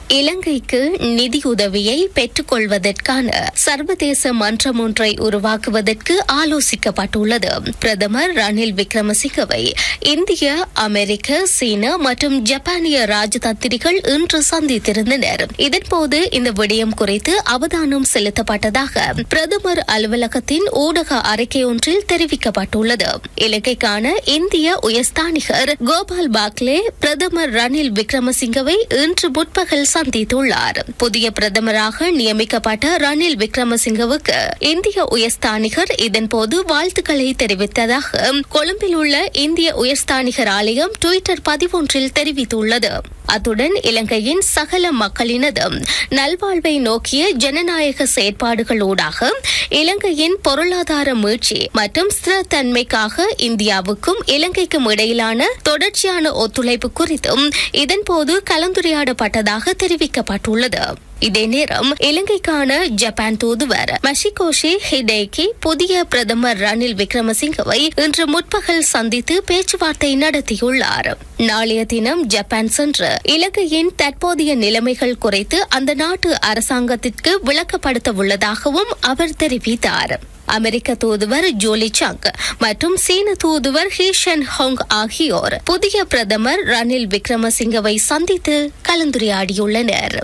இலங்கைக்கு நிதியுதவியை பெற்றுக்கொள்வதற்கான சர்வதேச மன்றம் ஒன்றை உருவாக்குவதற்கு ஆலோசிக்கப்பட்டுள்ளது பிரதமர் ரணில் விக்ரமசிங்கவை இந்திய அமெரிக்க சீன மற்றும் ஜப்பானிய ராஜதந்திரிகள் இன்று சந்தித்திருந்தனர் இதன்போது இந்த விடயம் குறித்து அவதானம் செலுத்தப்பட்டதாக பிரதமர் அலுவலகத்தின் ஊடக அறிக்கை ஒன்றில் தெரிவிக்கப்பட்டுள்ளது இலங்கைக்கான இந்திய உயர்ஸ்தானிகர் கோபால் பாக்லே பிரதமர் ரணில் விக்ரமசிங்கவை இன்று முற்பகல் சந்தித்துள்ளார் புதிய பிரதமராக நியமிக்கப்பட்ட ரணில் விக்ரமசிங்கவுக்கு இந்திய உயர்ஸ்தானிகர் இதன்போது வாழ்த்துக்களை தெரிவித்ததாக கொழும்பில் உள்ள இந்திய உயர்ஸ்தானிகர் ஆலயம் டுவிட்டர் பதிவொன்றில் தெரிவித்துள்ளது அத்துடன் இலங்கையின் சகல மக்களினதும் நல்வாழ்வை நோக்கிய ஜனநாயக செயற்பாடுகளூடாக இலங்கையின் பொருளாதார மீட்சி மற்றும் ஸ்திரத்தன்மைக்காக இந்தியாவுக்கும் இலங்கைக்கும் இடையிலான தொடர்ச்சியான ஒத்துழைப்பு குறித்தும் இதன்போது கலந்துரையாடப்பட்டதாக தெரிவிக்கப்பட்டுள்ளது இதே நேரம் இலங்கைக்கான ஜப்பான் தூதுவர் மஷிகோஷி ஹிடேகி புதிய பிரதமர் ரணில் விக்ரமசிங்கவை இன்று முற்பகல் சந்தித்து பேச்சுவார்த்தை நடத்தியுள்ளார் நாளைய தினம் ஜப்பான் சென்று இலங்கையின் தற்போதைய நிலைமைகள் குறித்து அந்த நாட்டு அரசாங்கத்திற்கு விளக்கப்படுத்த உள்ளதாகவும் அவர் தெரிவித்தார் அமெரிக்க தூதுவர் ஜோலி சங் மற்றும் சீன தூதுவர் ஹீஷன் ஹோங் ஆகியோர் புதிய பிரதமர் ரணில் விக்ரமசிங்கவை சந்தித்து கலந்துரையாடியுள்ளனர்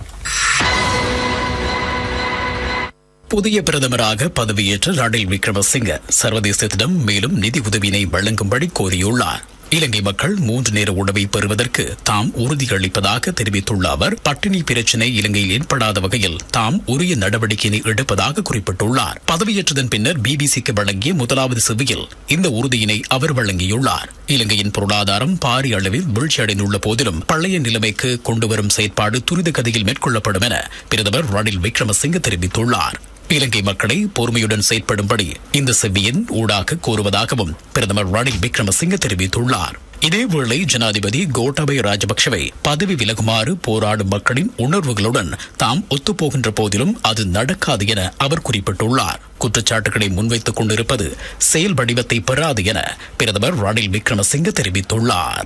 புதிய பிரதமராக பதவியேற்ற ரணில் விக்ரமசிங்க சர்வதேசத்திடம் மேலும் நிதி உதவியினை வழங்கும்படி கோரியுள்ளார் இலங்கை மக்கள் மூன்று நேர உணவை பெறுவதற்கு தாம் உறுதியளிப்பதாக தெரிவித்துள்ள அவர் பட்டினி பிரச்சினை இலங்கையில் ஏற்படாத வகையில் தாம் உரிய நடவடிக்கையினை எடுப்பதாக குறிப்பிட்டுள்ளார் பதவியேற்றதன் பின்னர் பிபிசிக்கு வழங்கிய முதலாவது செவ்வியில் இந்த உறுதியினை அவர் வழங்கியுள்ளார் இலங்கையின் பொருளாதாரம் பாரிய அளவில் வீழ்ச்சியடைந்துள்ள போதிலும் பழைய நிலைமைக்கு கொண்டுவரும் செயற்பாடு துரித கதியில் மேற்கொள்ளப்படும் என பிரதமர் ரணில் விக்ரமசிங்க தெரிவித்துள்ளார் இலங்கை மக்களை பொறுமையுடன் செயற்படும்படி இந்த செவ்வியின் ஊடாக கோருவதாகவும் பிரதமர் ரணில் விக்ரமசிங்க தெரிவித்துள்ளார் இதேவேளை ஜனாதிபதி கோட்டாபய ராஜபக்சவை பதவி விலகுமாறு போராடும் மக்களின் உணர்வுகளுடன் தாம் ஒத்துப்போகின்ற போதிலும் அது நடக்காது என அவர் குறிப்பிட்டுள்ளார் குற்றச்சாட்டுகளை முன்வைத்துக் கொண்டிருப்பது செயல் வடிவத்தை பெறாது என பிரதமர் ரணில் விக்ரமசிங்க தெரிவித்துள்ளார்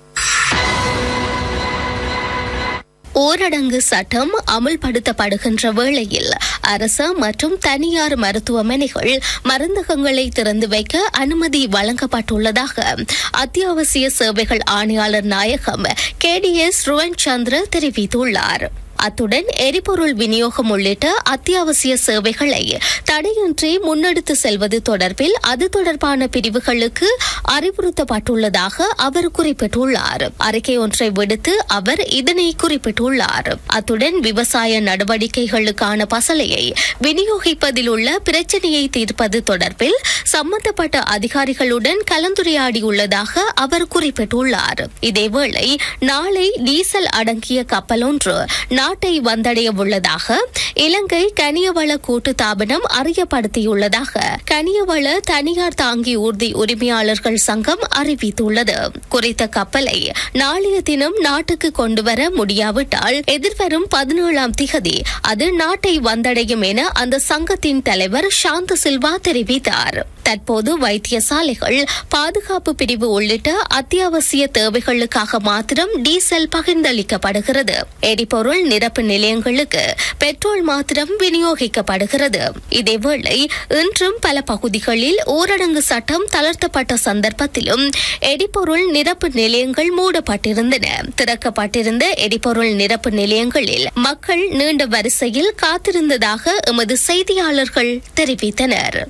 ஊரடங்கு சட்டம் அமுல்படுத்தப்படுகின்ற வேளையில் அரசு மற்றும் தனியார் மருத்துவமனைகள் மருந்தகங்களை திறந்து வைக்க அனுமதி வழங்கப்பட்டுள்ளதாக அத்தியாவசிய சேவைகள் ஆணையாளர் நாயகம் K D S Ruwan Chandra தெரிவித்துள்ளார் அத்துடன் எரிபொருள் விநியோகம் உள்ளிட்ட அத்தியாவசிய சேவைகளை தடையின்றி முன்னெடுத்து செல்வது தொடர்பில் அது தொடர்பான பிரிவுகளுக்கு அறிவுறுத்தப்பட்டுள்ளதாக அவர் குறிப்பிட்டுள்ளார் அறிக்கை ஒன்றை விடுத்து அவர் இதனை குறிப்பிட்டுள்ளார் அத்துடன் விவசாய நடவடிக்கைகளுக்கான பசலையை விநியோகிப்பதில் உள்ள பிரச்சினையை தீர்ப்பது தொடர்பில் சம்பந்தப்பட்ட அதிகாரிகளுடன் கலந்துரையாடியுள்ளதாக அவர் குறிப்பிட்டுள்ளார் இதேவேளை நாளை டீசல் அடங்கிய கப்பல் ஒன்று நாட்டை வந்தடைய உள்ளதாக இலங்கை கனியவள கூட்டு தாபனம் அறியப்படுத்தியுள்ளதாக கனியவள தனியார் தாங்கி ஊர்தி உரிமையாளர்கள் சங்கம் அறிவித்துள்ளது குறித்த கப்பலை நாளைய தினம் நாட்டுக்கு கொண்டுவர முடியாவிட்டால் எதிர்வரும் பதினேழாம் திகதி அது நாட்டை வந்தடையும் என அந்த சங்கத்தின் தலைவர் சாந்த சில்வா தெரிவித்தார் தற்போது வைத்தியசாலைகள் பாதுகாப்பு பிரிவு உள்ளிட்ட அத்தியாவசிய தேவைகளுக்காக மாத்திரம் டீசல் பகிர்ந்தளிக்கப்படுகிறது எரிபொருள் நிரப்பு நிலையங்களுக்கு பெட்ரோல் மாத்திரம் விநியோகிக்கப்படுகிறது இதேவேளை இன்றும் பல பகுதிகளில் ஊரடங்கு சட்டம் தளர்த்தப்பட்ட சந்தர்ப்பத்திலும் எரிபொருள் நிரப்பு நிலையங்கள் மூடப்பட்டிருந்தன திறக்கப்பட்டிருந்த எரிபொருள் நிரப்பு நிலையங்களில் மக்கள் நீண்ட வரிசையில் காத்திருந்ததாக எமது செய்தியாளர்கள் தெரிவித்தனர்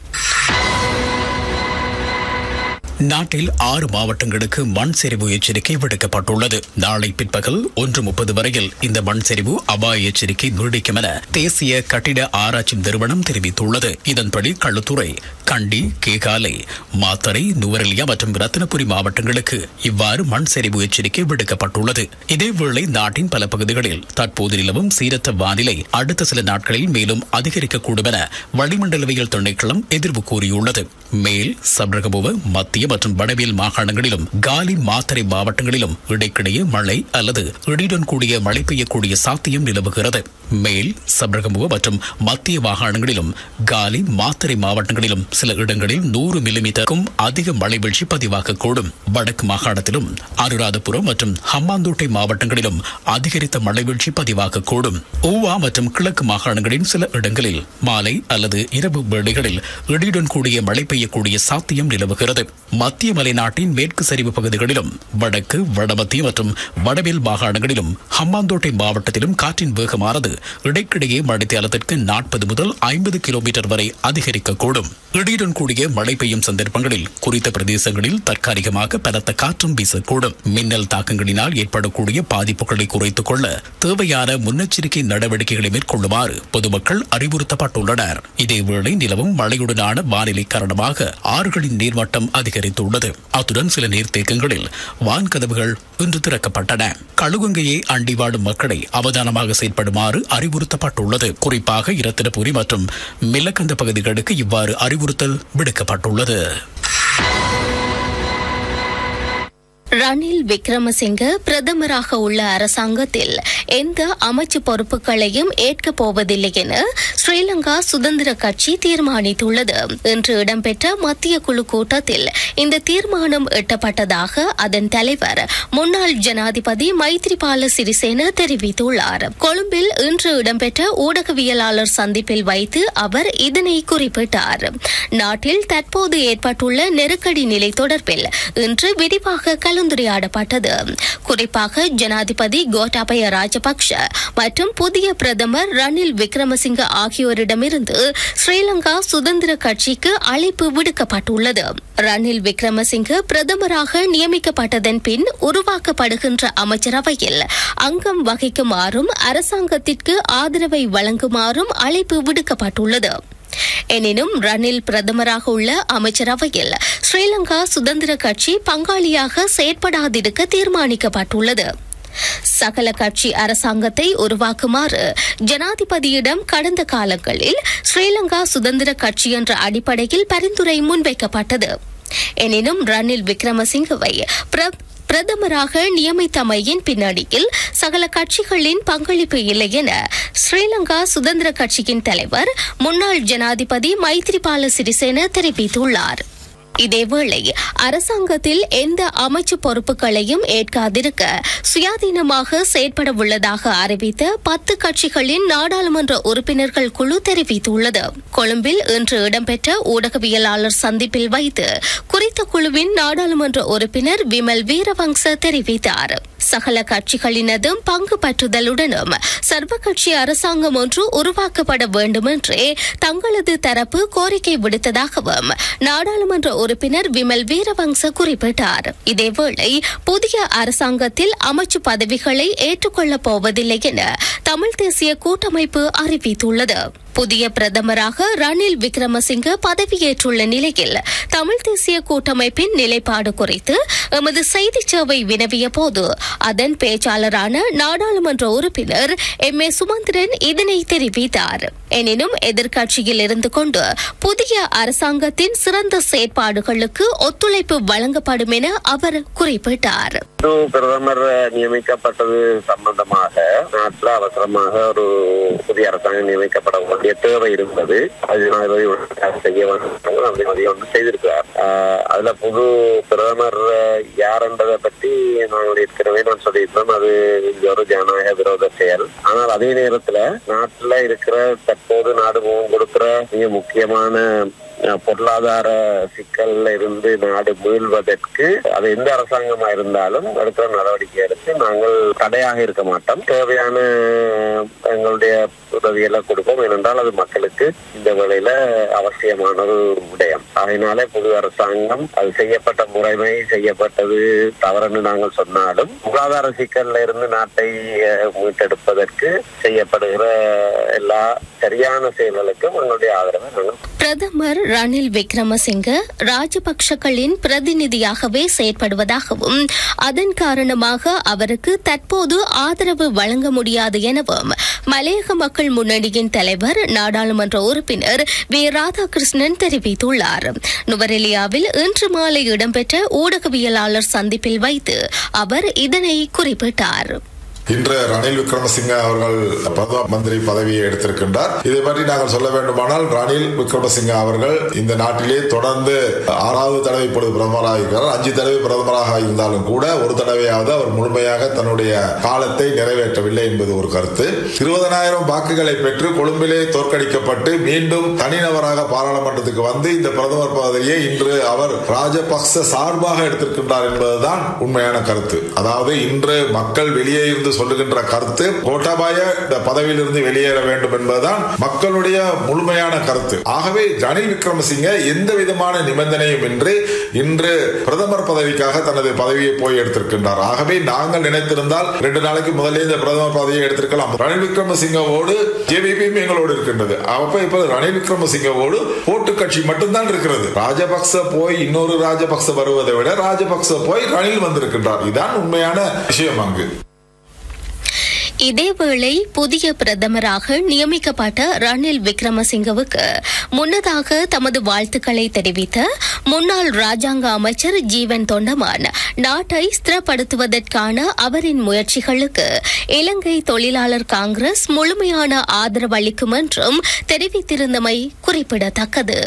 நாட்டில் ஆறு மாவட்டங்களுக்கு மண் சரிவு எச்சரிக்கை விடுக்கப்பட்டுள்ளது நாளை பிற்பகல் ஒன்று முப்பது வரையில் இந்த மண் சரிவு அபாய எச்சரிக்கை நீடிக்கும் என தேசிய கட்டிட ஆராய்ச்சி நிறுவனம் தெரிவித்துள்ளது இதன்படி களுத்துறை கண்டி கேகாலை மாத்தறை நுவரெலியா மற்றும் ரத்தினபுரி மாவட்டங்களுக்கு இவ்வாறு மண் சரிவு எச்சரிக்கை விடுக்கப்பட்டுள்ளது இதேவேளை நாட்டின் பல பகுதிகளில் தற்போது நிலவும் சீரற்ற வானிலை அடுத்த சில நாட்களில் மேலும் அதிகரிக்கக்கூடும் என வளிமண்டலவியல் திணைக்களம் எதிர்வு கூறியுள்ளது மேல் சப்ரகமுவ மத்திய மற்றும் வடமேல் மாகாணங்களிலும் காலி மாத்தறை மாவட்டங்களிலும் இடைக்கிடையே மழை அல்லது இடியுடன் கூடிய மழை பெய்யக்கூடிய சாத்தியம் நிலவுகிறது மேல் சபரகமுவ மற்றும் மத்திய மாகாணங்களிலும் காலி மாத்தறை மாவட்டங்களிலும் சில இடங்களில் நூறு மில்லிமீட்டருக்கும் அதிக மழை வீழ்ச்சி பதிவாகக்கூடும் வடக்கு மாகாணத்திலும் அனுராதபுரம் மற்றும் ஹம்மாந்தோட்டை மாவட்டங்களிலும் அதிகரித்த மழை வீழ்ச்சி பதிவாகக்கூடும் ஊவா மற்றும் கிழக்கு மாகாணங்களின் சில இடங்களில் மாலை அல்லது இரவு வேளைகளில் இடியுடன் கூடிய மழை பெய்யக்கூடிய சாத்தியம் நிலவுகிறது மத்திய மலைநாட்டின் மேற்கு சரிவு பகுதிகளிலும் வடக்கு வடமத்திய மற்றும் வடமேல் மாகாணங்களிலும் ஹம்மாந்தோட்டை மாவட்டத்திலும் காற்றின் வேகமானது இடைக்கிடையே மழைத்தேலத்திற்கு நாற்பது முதல் ஐம்பது கிலோமீட்டர் வரை அதிகரிக்கக்கூடும் இடியுடன் கூடிய மழை பெய்யும் சந்தர்ப்பங்களில் குறித்த பிரதேசங்களில் தற்காலிகமாக பலத்த காற்றும் வீசக்கூடும் மின்னல் தாக்கங்களினால் ஏற்படக்கூடிய பாதிப்புகளை குறைத்துக் கொள்ள தேவையான முன்னெச்சரிக்கை நடவடிக்கைகளை மேற்கொள்ளுமாறு பொதுமக்கள் அறிவுறுத்தப்பட்டுள்ளனர் இதேவேளை நிலவும் மழையுடனான வானிலை காரணமாக ஆறுகளின் நீர்மட்டம் அதிகரித்துள்ளது அத்துடன் சில நீர்த்தேக்கங்களில் வான்கதவுகள் இன்று திறக்கப்பட்டன கழுகுங்கையை அண்டி வாடும் மக்களை அவதானமாக செயற்படுமாறு அறிவுறுத்தப்பட்டுள்ளது குறிப்பாக இரத்தினபுரி மற்றும் மில்லக்கந்த பகுதிகளுக்கு இவ்வாறு அறிவுறுத்தல் விடுக்கப்பட்டுள்ளது ரணில் விக்ரமசிங்க பிரதமராக உள்ள அரசாங்கத்தில் எந்த அமைச்சு பொறுப்புகளையும் ஏற்கப் போவதில்லை என ஸ்ரீலங்கா சுதந்திர கட்சி தீர்மானித்துள்ளது இன்று இடம்பெற்ற மத்திய குழு கூட்டத்தில் இந்த தீர்மானம் எட்டப்பட்டதாக அதன் தலைவர் முன்னாள் ஜனாதிபதி மைத்ரிபால சிறிசேன தெரிவித்துள்ளார் கொழும்பில் இன்று இடம்பெற்ற ஊடகவியலாளர் சந்திப்பில் வைத்து அவர் இதனை குறிப்பிட்டார் நாட்டில் தற்போது ஏற்பட்டுள்ள நெருக்கடி நிலை தொடர்பில் இன்று விரிவாக கலந்துரையாடப்பட்டது குறிப்பாக ஜனாதிபதி கோட்டாபய ராஜபக்ஷ மற்றும் புதிய பிரதமர் ரணில் விக்ரமசிங்க ஆகியோரிடமிருந்து ஸ்ரீலங்கா சுதந்திர கட்சிக்கு அழைப்பு விடுக்கப்பட்டுள்ளது ரணில் விக்ரமசிங்க பிரதமராக நியமிக்கப்பட்டதன் பின் உருவாக்கப்படுகின்ற அமைச்சரவையில் அங்கம் வகிக்குமாறும் அரசாங்கத்திற்கு ஆதரவை வழங்குமாறும் அழைப்பு விடுக்கப்பட்டுள்ளது எனினும் ரணில் பிரதமராக உள்ள அமைச்சரவையில் ஸ்ரீலங்கா சுதந்திர கட்சி பங்காளியாக செயற்படாதிருக்க தீர்மானிக்கப்பட்டுள்ளது சகல கட்சி அரசாங்கத்தை உருவாக்குமாறு ஜனாதிபதியிடம் கடந்த காலங்களில் ஸ்ரீலங்கா சுதந்திர கட்சி என்ற அடிப்படையில் பரிந்துரை முன்வைக்கப்பட்டது எனினும் ரணில் விக்ரமசிங்கவை பிர- பிரதமராக நியமித்தமையின் பின்னணியில் சகல கட்சிகளின் பங்களிப்பு இல்லை என ஸ்ரீலங்கா சுதந்திர கட்சியின் தலைவர் முன்னாள் ஜனாதிபதி மைத்ரிபால சிறிசேன தெரிவித்துள்ளார் இதேவேளை அரசாங்கத்தில் எந்த அமைச்சு பொறுப்புகளையும் ஏற்காதிருக்க சுயாதீனமாக செயற்பட உள்ளதாக அறிவித்த பத்து கட்சிகளின் நாடாளுமன்ற உறுப்பினர்கள் குழு தெரிவித்துள்ளது கொழும்பில் இன்று இடம்பெற்ற ஊடகவியலாளர் சந்திப்பில் வைத்து குறித்த குழுவின் நாடாளுமன்ற உறுப்பினர் விமல் வீரவங்ச தெரிவித்தார் சகல கட்சிகளினதும் பங்கு பற்றுதலுடனும் சர்வ கட்சி அரசாங்கம் ஒன்று உருவாக்கப்பட வேண்டும் என்றே தங்களது தரப்பு கோரிக்கை விடுத்ததாகவும் நாடாளுமன்ற உறுப்பினர் விமல் வீரவங்ச குறிப்பிட்டார் இதேவேளை புதிய அரசாங்கத்தில் அமைச்சு பதவிகளை ஏற்றுக்கொள்ளப் போவதில்லை என தமிழ் தேசிய கூட்டமைப்பு அறிவித்துள்ளது புதிய பிரதமராக ரணில் விக்ரமசிங்க பதவியேற்றுள்ள நிலையில் தமிழ் தேசிய கூட்டமைப்பின் நிலைப்பாடு குறித்து எமது செய்திச் சேவை வினவிய போது அதன் பேச்சாளரான நாடாளுமன்ற உறுப்பினர் எம் ஏ சுமந்திரன் இதனை தெரிவித்தார் எனினும் எதிர்க்கட்சியில் இருந்து கொண்டு புதிய அரசாங்கத்தின் சிறந்த செயற்பாடுகளுக்கு ஒத்துழைப்பு வழங்கப்படும் என அவர் குறிப்பிட்டார் புது பிரதமர் நியமிக்கப்பட்டது சம்பந்தமாக நாட்டில் அவசரமாக ஒரு புதிய அரசாங்கம் நியமிக்கப்பட வேண்டிய தேவை இருந்தது அது ஜனாதிபதி உடனடியாக செய்ய வேண்டும் ஜனாதிபதி ஒன்று செய்திருக்கிறார் ஆஹ் அதுல புது பிரதமர் யார் என்பதை பற்றி நாங்கள் ஏற்கனவே நான் சொல்லியிருந்தோம் அது இங்க ஒரு ஜனநாயக விரோத செயல் ஆனால் அதே நேரத்துல நாட்டுல இருக்கிற தற்போது நாடு முகம் கொடுக்கிற மிக முக்கியமான அஹ் பொருளாதார சிக்கல்ல இருந்து நாடு மீள்வதற்கு அது எந்த அரசாங்கமா இருந்தாலும் எடுக்கிற நடவடிக்கை எடுத்து நாங்கள் தடையாக இருக்க மாட்டோம் தேவையான அஹ், எங்களுடைய உதவியெல்லாம் கொடுப்போம் ஏனென்றால் அது மக்களுக்கு இந்த வேளையில அவசியமான ஒரு விடயம் அதனால புது அரசாங்கம் அது செய்யப்பட்ட முறைமை செய்யப்பட்டது தவறுன்னு நாங்கள் சொன்னாலும் பொருளாதார சிக்கல்ல இருந்து நாட்டை அஹ், மீட்டெடுப்பதற்கு செய்யப்படுகிற எல்லா சரியான செயல்களுக்கும் எங்களுடைய ஆதரவை நாங்கள் பிரதமர் ரணில் விக்ரமசிங்க ராஜபக்ஷக்களின் பிரதிநிதியாகவே செயற்படுவதாகவும் அதன் காரணமாக அவருக்கு தற்போது ஆதரவு வழங்க முடியாது எனவும் மலையக மக்கள் முன்னணியின் தலைவர் நாடாளுமன்ற உறுப்பினர் வி ராதாகிருஷ்ணன் தெரிவித்துள்ளார் நுவரெலியாவில் இன்று மாலை இடம்பெற்ற ஊடகவியலாளர் சந்திப்பில் வைத்து அவர் இதனை குறிப்பிட்டார் இன்று ரணில் விக்ரமசிங்க அவர்கள் பிரதம மந்திரி பதவியை எடுத்திருக்கின்றார் இதை பற்றி நாங்கள் சொல்ல வேண்டுமானால் ரணில் விக்ரமசிங்க அவர்கள் இந்த நாட்டிலே தொடர்ந்து ஆறாவது தடவை இப்பொழுது பிரதமராக இருக்கிறார் அஞ்சு தடவை பிரதமராக இருந்தாலும் கூட ஒரு தடவையாவது அவர் முழுமையாக தன்னுடைய காலத்தை நிறைவேற்றவில்லை என்பது ஒரு கருத்து இருபதனாயிரம் வாக்குகளை பெற்று கொழும்பிலே தோற்கடிக்கப்பட்டு மீண்டும் தனிநபராக பாராளுமன்றத்துக்கு வந்து இந்த பிரதமர் பதவியை இன்று அவர் ராஜபக்ச சார்பாக எடுத்திருக்கின்றார் என்பதுதான் உண்மையான கருத்து அதாவது இன்று மக்கள் வெளியே இருந்து சொல்லுகின்ற கருத்து கோட்டாபாய இந்த பதவியிலிருந்து வெளியேற வேண்டும் என்பதுதான் மக்களுடைய முழுமையான கருத்து ஆகவே ரணில் விக்ரமசிங்க எந்த விதமான நிபந்தனையும் இன்றி இன்று பிரதமர் பதவிக்காக தனது பதவியை போய் எடுத்திருக்கின்றார் ஆகவே நாங்கள் நினைத்திருந்தால் ரெண்டு நாளைக்கு முதலே இந்த பிரதமர் பதவியை எடுத்திருக்கலாம் ரணில் விக்ரமசிங்கவோடு ஜேபிபியும் எங்களோடு இருக்கின்றது அப்ப இப்ப ரணில் விக்ரமசிங்கவோடு ஓட்டு கட்சி மட்டும்தான் இருக்கிறது ராஜபக்ச போய் இன்னொரு ராஜபக்ச வருவதை விட ராஜபக்ச போய் ரணில் வந்திருக்கின்றார் இதுதான் உண்மையான விஷயம் அங்கு இதேவேளை புதிய பிரதமராக நியமிக்கப்பட்ட ரணில் விக்ரமசிங்கவுக்கு முன்னதாக தமது வாழ்த்துக்களை தெரிவித்த முன்னாள் ராஜாங்க அமைச்சர் ஜீவன் தொண்டமான் நாட்டை ஸ்திரப்படுத்துவதற்கான அவரின் முயற்சிகளுக்கு இலங்கை தொழிலாளர் காங்கிரஸ் முழுமையான ஆதரவு அளிக்கும் என்றும் தெரிவித்திருந்தமை குறிப்பிடத்தக்கது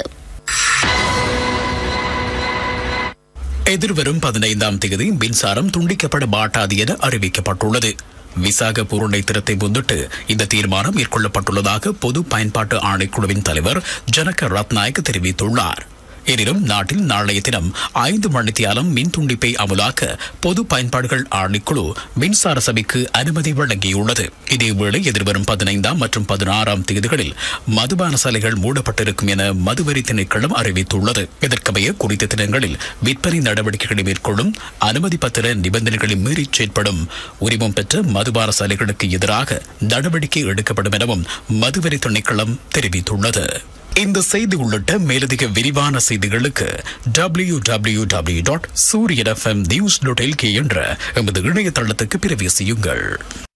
எதிர்வரும் பதினைந்தாம் தேதி மின்சாரம் துண்டிக்கப்பட மாட்டாது என அறிவிக்கப்பட்டுள்ளது விசாக பூரணை திறத்தை முன்னிட்டு இந்த தீர்மானம் மேற்கொள்ளப்பட்டுள்ளதாக பொது பயன்பாட்டு ஆணைக்குழுவின் தலைவர் ஜனக ரத்நாயக் தெரிவித்துள்ளார் எனினும் நாட்டில் நாளைய தினம் ஐந்து மணித்தியாலம் மின் துண்டிப்பை அமலாக்க பொது பயன்பாடுகள் ஆணைக்குழு மின்சார சபைக்கு அனுமதி வழங்கியுள்ளது இதேவேளை எதிர்வரும் பதினைந்தாம் மற்றும் பதினாறாம் தேதிகளில் மதுபான சாலைகள் மூடப்பட்டிருக்கும் என மதுவரி திணைக்களம் அறிவித்துள்ளது இதற்கமைய குறித்த தினங்களில் விற்பனை நடவடிக்கைகளை மேற்கொள்ளும் அனுமதி பத்திர நிபந்தனைகளை மீறி செயற்படும் உரிமம் பெற்ற மதுபான சாலைகளுக்கு எதிராக நடவடிக்கை எடுக்கப்படும் எனவும் மதுவரி திணைக்களம் தெரிவித்துள்ளது இந்த செய்தி உள்ளிட்ட மேலதிக விரிவான செய்திகளுக்கு W W W dot Sooriyan FM news dot LK என்ற எமது இணையதளத்துக்கு பிரவேசியுங்கள்